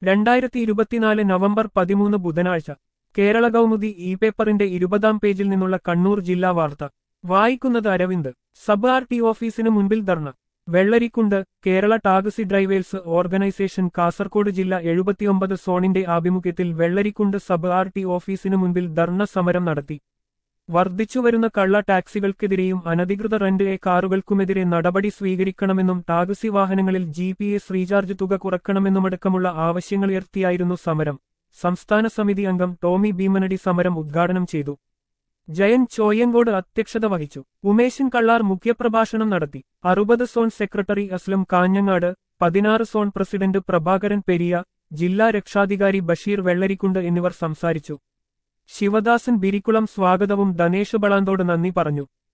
രണ്ടായിരത്തി ഇരുപത്തിനാല് നവംബർ പതിമൂന്ന് ബുധനാഴ്ച കേരള കൗമുദി ഇ പേപ്പറിന്റെ ഇരുപതാം പേജിൽ നിന്നുള്ള കണ്ണൂർ ജില്ലാ വാർത്ത വായിക്കുന്നത് അരവിന്ദ് സബ് ആർ ടി ഓഫീസിന് മുൻപിൽ dharna Vellarikkundu Kerala taxi drivers organisation Kasaragod ജില്ല എഴുപത്തിയൊമ്പത് സോണിന്റെ ആഭിമുഖ്യത്തിൽ വെള്ളരിക്കുണ്ട് സബ് ആർ ടി ഓഫീസിന് മുൻപിൽ ധർണ സമരം നടത്തി വർദ്ധിച്ചുവരുന്ന കള്ള ടാക്സികൾക്കെതിരെയും അനധികൃത റെന്റ് എ കാറുകൾക്കുമെതിരെ നടപടി സ്വീകരിക്കണമെന്നും ടാക്സി വാഹനങ്ങളിൽ ജി പി എസ് റീചാർജ് തുക കുറക്കണമെന്നുമടക്കമുള്ള ആവശ്യങ്ങളുയർത്തിയായിരുന്നു സമരം സംസ്ഥാന സമിതി അംഗം ടോമി ഭീമനടി സമരം ഉദ്ഘാടനം ചെയ്തു ജയൻ ചോയ്യങ്കോട് അധ്യക്ഷത വഹിച്ചു ഉമേശൻ കള്ളാർ മുഖ്യപ്രഭാഷണം നടത്തി അറുപത് സോൺ സെക്രട്ടറി അസ്ലം കാഞ്ഞങ്ങാട് പതിനാറ് സോൺ പ്രസിഡന്റ് പ്രഭാകരൻ പെരിയ ജില്ലാ രക്ഷാധികാരി ബഷീർ വെള്ളരിക്കുണ്ട് എന്നിവർ സംസാരിച്ചു ശിവദാസൻ ബിരിക്കുളം സ്വാഗതവും ധനേഷ് ബളാന്തോട് നന്ദി പറഞ്ഞു